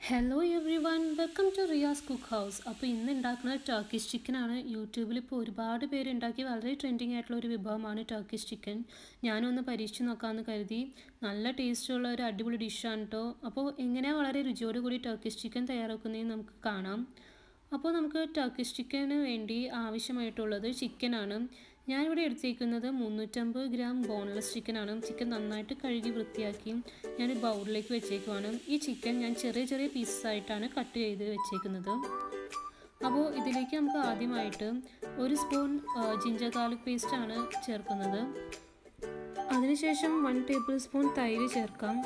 hello everyone welcome to Riyas cook house അപ്പോൾ ഇന്ന് ഉണ്ടാക്കുന്നത് ടർക്കിഷ് ചിക്കനാണ് യൂട്യൂബിൽ ഇപ്പോൾ ഒരുപാട് പേര് ഉണ്ടാക്കി വളരെ ട്രെൻഡിങ് ആയിട്ടുള്ള ഒരു വിഭവമാണ് ടർക്കിഷ് ചിക്കൻ ഞാനൊന്ന് പരീക്ഷിച്ച് നോക്കാമെന്ന് കരുതി നല്ല ടേസ്റ്റുള്ള ഒരു അടിപൊളി ഡിഷാണ് കേട്ടോ അപ്പോൾ എങ്ങനെയാണ് വളരെ രുചിയോട് കൂടി ടർക്കിഷ് ചിക്കൻ തയ്യാറാക്കുന്നതെന്ന് നമുക്ക് കാണാം അപ്പോൾ നമുക്ക് ടർക്കിഷ് ചിക്കന് വേണ്ടി ആവശ്യമായിട്ടുള്ളത് ചിക്കനാണ് ഞാനിവിടെ എടുത്തേക്കുന്നത് മുന്നൂറ്റമ്പത് ഗ്രാം ബോൺലെസ് ചിക്കനാണ് ചിക്കൻ നന്നായിട്ട് കഴുകി വൃത്തിയാക്കി ഞാൻ ബൗളിലേക്ക് വെച്ചേക്കുവാണ് ഈ ചിക്കൻ ഞാൻ ചെറിയ ചെറിയ പീസസ് ആയിട്ടാണ് കട്ട് ചെയ്ത് വെച്ചേക്കുന്നത് അപ്പോൾ ഇതിലേക്ക് നമുക്ക് ആദ്യമായിട്ട് ഒരു സ്പൂൺ ജിഞ്ചർ ഗാർലിക് പേസ്റ്റാണ് ചേർക്കുന്നത് അതിനുശേഷം വൺ ടേബിൾ സ്പൂൺ തൈര് ചേർക്കാം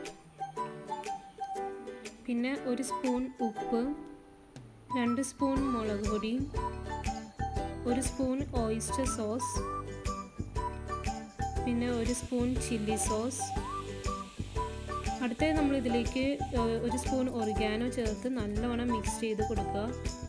പിന്നെ ഒരു സ്പൂൺ ഉപ്പ് രണ്ട് സ്പൂൺ മുളക് പൊടി ഒരു സ്പൂൺ ഓയിസ്റ്റർ സോസ് പിന്നെ ഒരു സ്പൂൺ ചില്ലി സോസ് അടുത്തത് നമ്മൾ ഇതിലേക്ക് ഒരു സ്പൂൺ ഒറിഗാനോ ചേർത്ത് നല്ലവണ്ണം മിക്സ് ചെയ്ത് കൊടുക്കുക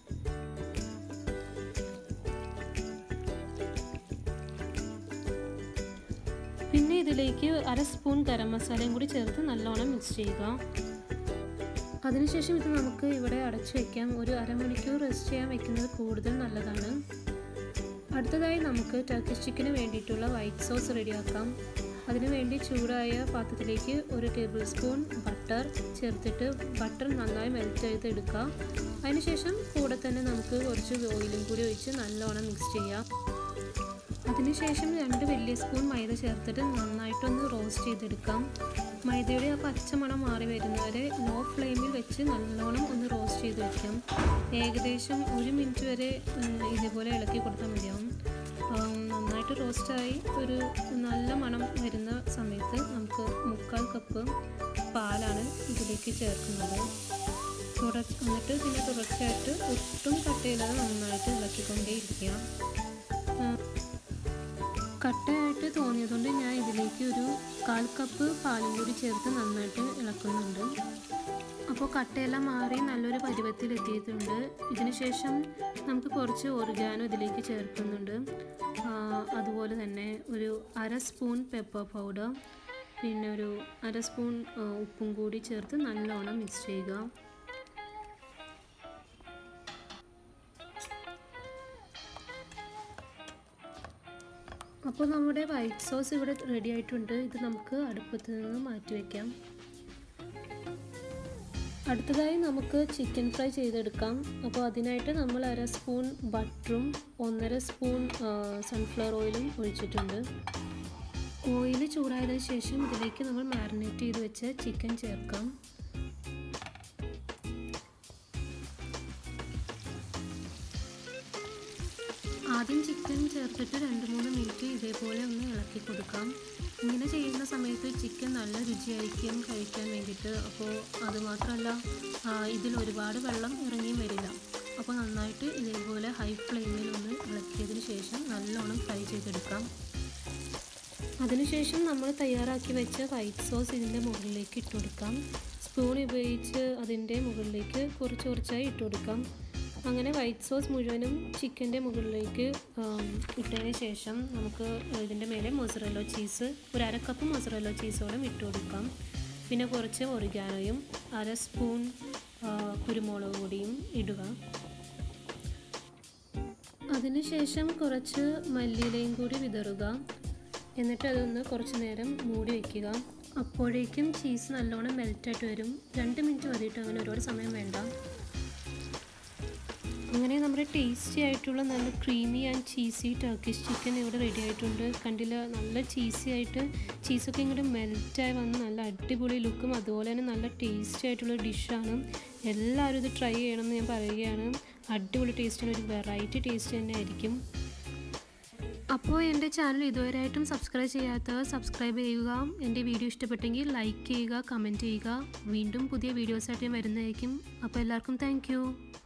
പിന്നെ ഇതിലേക്ക് അര സ്പൂൺ ഗരം മസാലയും കൂടി ചേർത്ത് നല്ലവണ്ണം മിക്സ് ചെയ്യുക അതിനുശേഷം ഇത് നമുക്ക് ഇവിടെ അടച്ചു വയ്ക്കാം ഒരു അരമണിക്കൂർ റെസ്റ്റ് ചെയ്യാൻ വെക്കുന്നത് കൂടുതൽ നല്ലതാണ് അടുത്തതായി നമുക്ക് ടർക്കിഷ് ചിക്കന് വേണ്ടിയിട്ടുള്ള വൈറ്റ് സോസ് റെഡിയാക്കാം അതിനുവേണ്ടി ചൂടായ പാത്രത്തിലേക്ക് ഒരു ടേബിൾ സ്പൂൺ ബട്ടർ ചേർത്തിട്ട് ബട്ടർ നന്നായി മെൽറ്റ് ചെയ്ത് എടുക്കുക അതിനുശേഷം കൂടെ തന്നെ നമുക്ക് കുറച്ച് ഓയിലും കൂടി ഒഴിച്ച് നല്ലോണം മിക്സ് ചെയ്യാം അതിനുശേഷം രണ്ട് വലിയ സ്പൂൺ മൈദ ചേർത്തിട്ട് നന്നായിട്ടൊന്ന് റോസ്റ്റ് ചെയ്തെടുക്കാം മൈദയുടെ ആ പച്ചമണം മാറി വരുന്നവരെ ലോ ഫ്ലെയിമിൽ വെച്ച് നല്ലോണം ഒന്ന് റോസ്റ്റ് ചെയ്ത് വെക്കാം ഏകദേശം ഒരു മിനിറ്റ് വരെ ഇതേപോലെ ഇളക്കി കൊടുത്താൽ മതിയാവും നന്നായിട്ട് റോസ്റ്റായി ഒരു നല്ല മണം വരുന്ന സമയത്ത് നമുക്ക് മുക്കാൽ കപ്പ് പാലാണ് ഇതിലേക്ക് ചേർക്കുന്നത് തുട എന്നിട്ട് പിന്നെ തുടർച്ചയായിട്ട് ഒട്ടും കട്ടയില്ലാതെ നന്നായിട്ട് ഇളക്കിക്കൊണ്ടേയിരിക്കുക കട്ടയായിട്ട് തോന്നിയതുകൊണ്ട് ഞാൻ ഇതിലേക്ക് ഒരു കാൽ കപ്പ് പാലും കൂടി ചേർത്ത് നന്നായിട്ട് ഇളക്കുന്നുണ്ട് അപ്പോൾ കട്ടയെല്ലാം മാറി നല്ലൊരു പരുവത്തിൽ എത്തിയിട്ടുണ്ട് ഇതിനുശേഷം നമുക്ക് കുറച്ച് ഓർഗാനോ ഇതിലേക്ക് ചേർക്കുന്നുണ്ട് അതുപോലെ തന്നെ ഒരു അര സ്പൂൺ പെപ്പർ പൗഡർ പിന്നെ ഒരു അര സ്പൂൺ ഉപ്പും കൂടി ചേർത്ത് നല്ലോണം മിക്സ് ചെയ്യുക അപ്പോൾ നമ്മുടെ വൈറ്റ് സോസ് ഇവിടെ റെഡി ആയിട്ടുണ്ട് ഇത് നമുക്ക് അടുപ്പത്ത് നിന്ന് മാറ്റി വയ്ക്കാം അടുത്തതായി നമുക്ക് ചിക്കൻ ഫ്രൈ ചെയ്തെടുക്കാം അപ്പോൾ അതിനായിട്ട് നമ്മൾ അര സ്പൂൺ ബട്ടറും ഒന്നര സ്പൂൺ സൺഫ്ലവർ ഓയിലും ഒഴിച്ചിട്ടുണ്ട് ഓയിൽ ചൂടായതിനു ശേഷം ഇതിലേക്ക് നമ്മൾ മാരിനേറ്റ് ചെയ്ത് വെച്ച ചിക്കൻ ചേർക്കാം ആദ്യം ചിക്കൻ ചേർത്തിട്ട് രണ്ട് മൂന്ന് മിനിറ്റ് ഇതേപോലെ ഒന്ന് ഇളക്കി കൊടുക്കാം ഇങ്ങനെ ചെയ്യുന്ന സമയത്ത് ചിക്കൻ നല്ല രുചിയായിരിക്കും കഴിക്കാൻ വേണ്ടിയിട്ട് അപ്പോൾ അതുമാത്രമല്ല ഇതിൽ ഒരുപാട് വെള്ളം ഇറങ്ങിയും വരില്ല അപ്പോൾ നന്നായിട്ട് ഇതേപോലെ ഹൈ ഫ്ലെയിമിൽ ഒന്ന് ഇളക്കിയതിന് ശേഷം നല്ലോണം ഫ്രൈ ചെയ്തെടുക്കാം അതിനുശേഷം നമ്മൾ തയ്യാറാക്കി വെച്ച വൈറ്റ് സോസ് ഇതിൻ്റെ മുകളിലേക്ക് ഇട്ട് കൊടുക്കാം സ്പൂൺ ഉപയോഗിച്ച് അതിൻ്റെ മുകളിലേക്ക് കുറച്ച് കുറച്ചായി ഇട്ട് കൊടുക്കാം അങ്ങനെ വൈറ്റ് സോസ് മുഴുവനും ചിക്കൻ്റെ മുകളിലേക്ക് ഇട്ടതിന് ശേഷം നമുക്ക് ഇതിൻ്റെ മേലെ മൊസറല്ലോ ചീസ് ഒരു അര കപ്പ് മൊസറല്ലോ ചീസോളം ഇട്ട് കൊടുക്കാം പിന്നെ കുറച്ച് ഒറിഗാനോയും അര സ്പൂൺ കുരുമുളക് പൊടിയും ഇടുക അതിനുശേഷം കുറച്ച് മല്ലിയിലയും കൂടി വിതറുക എന്നിട്ട് അതൊന്ന് കുറച്ച് നേരം മൂടി വയ്ക്കുക അപ്പോഴേക്കും ചീസ് നല്ലോണം മെൽറ്റായിട്ട് വരും രണ്ട് മിനിറ്റ് മതിയിട്ട് അങ്ങനെ ഒരുപാട് സമയം വേണ്ട അങ്ങനെ നമ്മുടെ ടേസ്റ്റി ആയിട്ടുള്ള നല്ല creamy and cheesy Turkish chicken ഇവിടെ റെഡി ആയിട്ടുണ്ട് കണ്ടില്ല നല്ല ചീസി ആയിട്ട് ചീസൊക്കെ ഇങ്ങോട്ട് മെൽറ്റായി വന്ന് നല്ല അടിപൊളി ലുക്കും അതുപോലെ തന്നെ നല്ല ടേസ്റ്റി ആയിട്ടുള്ള ഡിഷാണ് എല്ലാവരും ഇത് ട്രൈ ചെയ്യണമെന്ന് ഞാൻ പറയുകയാണ് അടിപൊളി ടേസ്റ്റിന് ഒരു വെറൈറ്റി ടേസ്റ്റ് തന്നെ ആയിരിക്കും അപ്പോൾ എൻ്റെ ചാനൽ ഇതുവരെയായിട്ടും സബ്സ്ക്രൈബ് ചെയ്യാത്തവർ സബ്സ്ക്രൈബ് ചെയ്യുക എൻ്റെ വീഡിയോ ഇഷ്ടപ്പെട്ടെങ്കിൽ ലൈക്ക് ചെയ്യുക കമൻറ്റ് ചെയ്യുക വീണ്ടും പുതിയ വീഡിയോസായിട്ട് ഞാൻ വരുന്നതായിരിക്കും അപ്പോൾ എല്ലാവർക്കും താങ്ക്